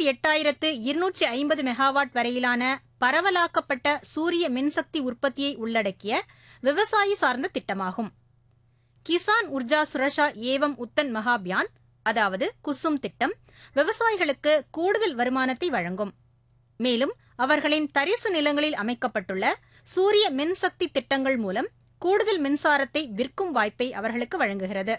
இருபத்தி எட்டாயிரத்து இருநூற்றி ஐம்பது மெகாவாட் வரையிலான பரவலாக்கப்பட்ட சூரிய மின்சக்தி உற்பத்தியை உள்ளடக்கிய விவசாயி சார்ந்த திட்டமாகும் கிசான் உர்ஜா சுரஷா ஏவம் உத்தன் மகாபியான் அதாவது குசும் திட்டம் விவசாயிகளுக்கு கூடுதல் வருமானத்தை வழங்கும் மேலும் அவர்களின் தரிசு நிலங்களில் அமைக்கப்பட்டுள்ள சூரிய மின்சக்தி திட்டங்கள் மூலம் கூடுதல் மின்சாரத்தை விற்கும் வாய்ப்பை அவர்களுக்கு வழங்குகிறது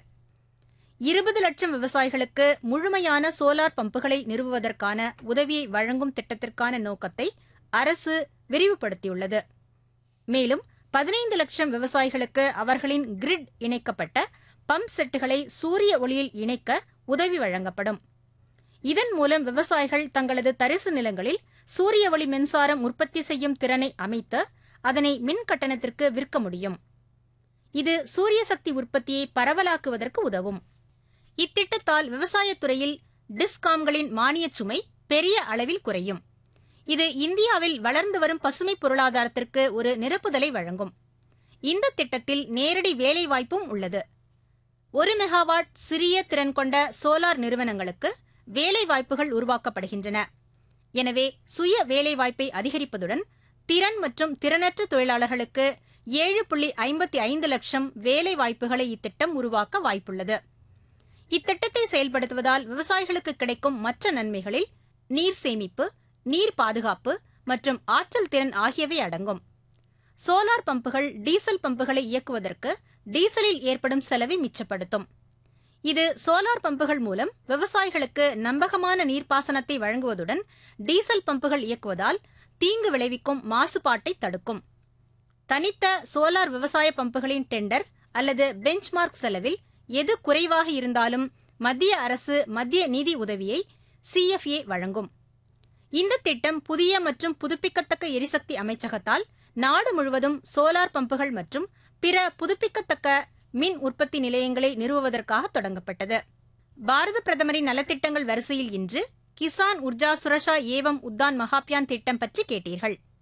இருபது லட்சம் விவசாயிகளுக்கு முழுமையான சோலார் பம்புகளை நிறுவுவதற்கான உதவியை வழங்கும் திட்டத்திற்கான நோக்கத்தை அரசு விரிவுபடுத்தியுள்ளது மேலும் பதினைந்து லட்சம் விவசாயிகளுக்கு அவர்களின் கிரிட் இணைக்கப்பட்ட பம்ப் செட்டுகளை சூரிய ஒளியில் இணைக்க உதவி வழங்கப்படும் இதன் மூலம் விவசாயிகள் தங்களது தரிசு நிலங்களில் சூரிய ஒளி மின்சாரம் உற்பத்தி செய்யும் திறனை அமைத்து அதனை மின் கட்டணத்திற்கு விற்க முடியும் இது சூரிய சக்தி உற்பத்தியை பரவலாக்குவதற்கு உதவும் இத்திட்டத்தால் விவசாயத்துறையில் டிஸ்காம்களின் மானியச் சுமை பெரிய அளவில் குறையும் இது இந்தியாவில் வளர்ந்து வரும் பசுமை பொருளாதாரத்திற்கு ஒரு நிரப்புதலை வழங்கும் இந்த திட்டத்தில் நேரடி வேலைவாய்ப்பும் உள்ளது ஒரு மெகாவாட் சிறிய திறன் கொண்ட சோலார் நிறுவனங்களுக்கு வேலைவாய்ப்புகள் உருவாக்கப்படுகின்றன எனவே சுய வேலைவாய்ப்பை அதிகரிப்பதுடன் திறன் மற்றும் திறனற்ற தொழிலாளர்களுக்கு ஏழு புள்ளி ஐம்பத்தி ஐந்து லட்சம் வேலை வாய்ப்புகளை இத்திட்டம் உருவாக்க வாய்ப்புள்ளது இத்திட்டத்தை செயல்படுத்துவதால் விவசாயிகளுக்கு கிடைக்கும் மற்ற நன்மைகளில் நீர் சேமிப்பு நீர் பாதுகாப்பு மற்றும் ஆற்றல் திறன் ஆகியவை அடங்கும் சோலார் பம்புகள் டீசல் பம்புகளை இயக்குவதற்கு டீசலில் ஏற்படும் செலவை மிச்சப்படுத்தும் இது சோலார் பம்புகள் மூலம் விவசாயிகளுக்கு நம்பகமான நீர்ப்பாசனத்தை வழங்குவதுடன் டீசல் பம்புகள் இயக்குவதால் தீங்கு விளைவிக்கும் மாசுபாட்டை தடுக்கும் தனித்த சோலார் விவசாய பம்புகளின் டெண்டர் அல்லது பெஞ்ச்மார்க் செலவில் எது குறைவாக இருந்தாலும் மத்திய அரசு மத்திய நிதி உதவியை சிஎஃப்ஏ வழங்கும் இந்த திட்டம் புதிய மற்றும் புதுப்பிக்கத்தக்க எரிசக்தி அமைச்சகத்தால் நாடு முழுவதும் சோலார் பம்புகள் மற்றும் பிற புதுப்பிக்கத்தக்க மின் உற்பத்தி நிலையங்களை நிறுவுவதற்காக தொடங்கப்பட்டது பாரத பிரதமரின் நலத்திட்டங்கள் வரிசையில் இன்று கிசான் உர்ஜா சுரஷா ஏவம் உத்தான் மகாபியான் திட்டம் பற்றி கேட்டீர்கள்